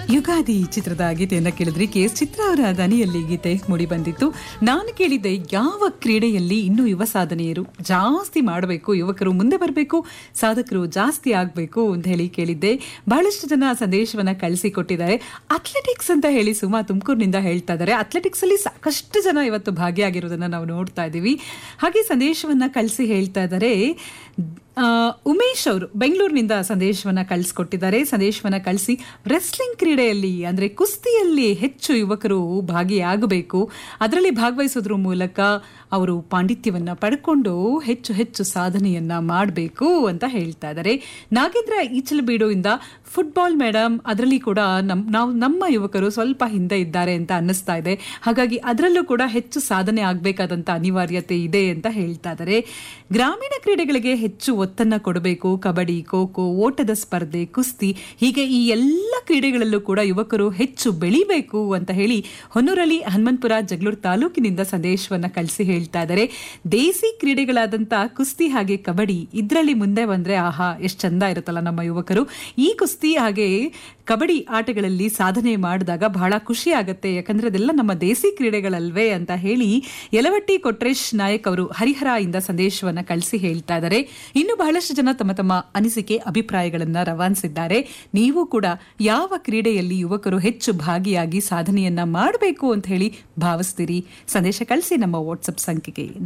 ಯುಗಾದಿ ಚಿತ್ರದ ಗೀತೆಯನ್ನ ಕೇಳಿದ್ರಿ ಕೆ ಎಸ್ ಚಿತ್ರ ಅವರ ದನಿಯಲ್ಲಿ ಗೀತೆ ಮೂಡಿ ಬಂದಿತ್ತು ನಾನು ಕೇಳಿದ್ದೆ ಯಾವ ಕ್ರೀಡೆಯಲ್ಲಿ ಇನ್ನೂ ಯುವ ಸಾಧನೆಯರು ಜಾಸ್ತಿ ಮಾಡಬೇಕು ಯುವಕರು ಮುಂದೆ ಬರಬೇಕು ಸಾಧಕರು ಜಾಸ್ತಿ ಆಗಬೇಕು ಅಂತ ಹೇಳಿ ಕೇಳಿದ್ದೆ ಬಹಳಷ್ಟು ಜನ ಸಂದೇಶವನ್ನ ಕಳಿಸಿಕೊಟ್ಟಿದ್ದಾರೆ ಅಥ್ಲೆಟಿಕ್ಸ್ ಅಂತ ಹೇಳಿ ಸುಮಾ ತುಮಕೂರಿನಿಂದ ಹೇಳ್ತಾ ಇದ್ದಾರೆ ಅಥ್ಲೆಟಿಕ್ಸ್ ಅಲ್ಲಿ ಸಾಕಷ್ಟು ಜನ ಇವತ್ತು ಭಾಗಿಯಾಗಿರೋದನ್ನ ನಾವು ನೋಡ್ತಾ ಇದ್ದೀವಿ ಹಾಗೆ ಸಂದೇಶವನ್ನ ಕಳಿಸಿ ಹೇಳ್ತಾ ಇದ್ದಾರೆ ಆ, ಉಮೇಶ್ ಅವರು ಬೆಂಗಳೂರಿನಿಂದ ಸಂದೇಶವನ್ನ ಕಳಿಸ್ಕೊಟ್ಟಿದ್ದಾರೆ ಸಂದೇಶವನ್ನ ಕಳಿಸಿ ರೆಸ್ಲಿಂಗ್ ಕ್ರೀಡೆಯಲ್ಲಿ ಅಂದ್ರೆ ಕುಸ್ತಿಯಲ್ಲಿ ಹೆಚ್ಚು ಯುವಕರು ಭಾಗಿಯಾಗಬೇಕು ಅದರಲ್ಲಿ ಭಾಗವಹಿಸೋದ್ರ ಮೂಲಕ ಅವರು ಪಾಂಡಿತ್ಯವನ್ನ ಪಡ್ಕೊಂಡು ಹೆಚ್ಚು ಹೆಚ್ಚು ಸಾಧನೆಯನ್ನ ಮಾಡಬೇಕು ಅಂತ ಹೇಳ್ತಾ ಇದ್ದಾರೆ ನಾಗೇಂದ್ರ ಈಚಲಬೀಡುವಿಂದ ಫುಟ್ಬಾಲ್ ಮೇಡಮ್ ಅದರಲ್ಲಿ ಕೂಡ ನಮ್ ನಾವು ನಮ್ಮ ಯುವಕರು ಸ್ವಲ್ಪ ಹಿಂದೆ ಇದ್ದಾರೆ ಅಂತ ಅನ್ನಿಸ್ತಾ ಇದೆ ಹಾಗಾಗಿ ಅದರಲ್ಲೂ ಕೂಡ ಹೆಚ್ಚು ಸಾಧನೆ ಆಗಬೇಕಾದಂತ ಅನಿವಾರ್ಯತೆ ಇದೆ ಅಂತ ಹೇಳ್ತಾ ಇದ್ದಾರೆ ಗ್ರಾಮೀಣ ಕ್ರೀಡೆಗಳಿಗೆ ಹೆಚ್ಚು ಒತ್ತನ್ನ ಕೊಡಬೇಕು ಕಬಡ್ಡಿ ಖೋ ಖೋ ಓಟದ ಸ್ಪರ್ಧೆ ಕುಸ್ತಿ ಹೀಗೆ ಈ ಎಲ್ಲ ಕ್ರೀಡೆಗಳಲ್ಲೂ ಕೂಡ ಯುವಕರು ಹೆಚ್ಚು ಬೆಳಿಬೇಕು ಅಂತ ಹೇಳಿ ಹೊನ್ನೂರಲ್ಲಿ ಹನುಮಂತಪುರ ಜಗಳೂರು ತಾಲೂಕಿನಿಂದ ಸಂದೇಶವನ್ನ ಕಳಿಸಿ ಹೇಳ್ತಾ ಇದ್ದಾರೆ ದೇಸಿ ಕ್ರೀಡೆಗಳಾದಂತ ಕುಸ್ತಿ ಹಾಗೆ ಕಬಡ್ಡಿ ಇದ್ರಲ್ಲಿ ಮುಂದೆ ಬಂದ್ರೆ ಆಹಾ ಎಷ್ಟು ಚಂದ ಇರುತ್ತಲ್ಲ ನಮ್ಮ ಯುವಕರು ಈ ಕುಸ್ತಿ ಹಾಗೆ ಕಬಡ್ಡಿ ಆಟಗಳಲ್ಲಿ ಸಾಧನೆ ಮಾಡಿದಾಗ ಬಹಳ ಖುಷಿ ಆಗತ್ತೆ ಯಾಕಂದ್ರೆ ಅದೆಲ್ಲ ನಮ್ಮ ದೇಸಿ ಕ್ರೀಡೆಗಳಲ್ವೇ ಅಂತ ಹೇಳಿ ಯಲವಟ್ಟಿ ಕೊಟ್ರೇಶ್ ನಾಯಕ್ ಅವರು ಹರಿಹರ ಇಂದ ಸಂದೇಶವನ್ನ ಕಳಿಸಿ ಹೇಳ್ತಾ ಇದ್ದಾರೆ ಇನ್ನು ಬಹಳಷ್ಟು ಜನ ತಮ್ಮ ತಮ್ಮ ಅನಿಸಿಕೆ ಅಭಿಪ್ರಾಯಗಳನ್ನ ರವಾನಿಸಿದ್ದಾರೆ ನೀವು ಕೂಡ ಯಾವ ಕ್ರೀಡೆಯಲ್ಲಿ ಯುವಕರು ಹೆಚ್ಚು ಭಾಗಿಯಾಗಿ ಸಾಧನೆಯನ್ನ ಮಾಡಬೇಕು ಅಂತ ಹೇಳಿ ಭಾವಿಸ್ತೀರಿ ಸಂದೇಶ ಕಳಿಸಿ ನಮ್ಮ ವಾಟ್ಸಪ್ ಸಂಖ್ಯೆಗೆ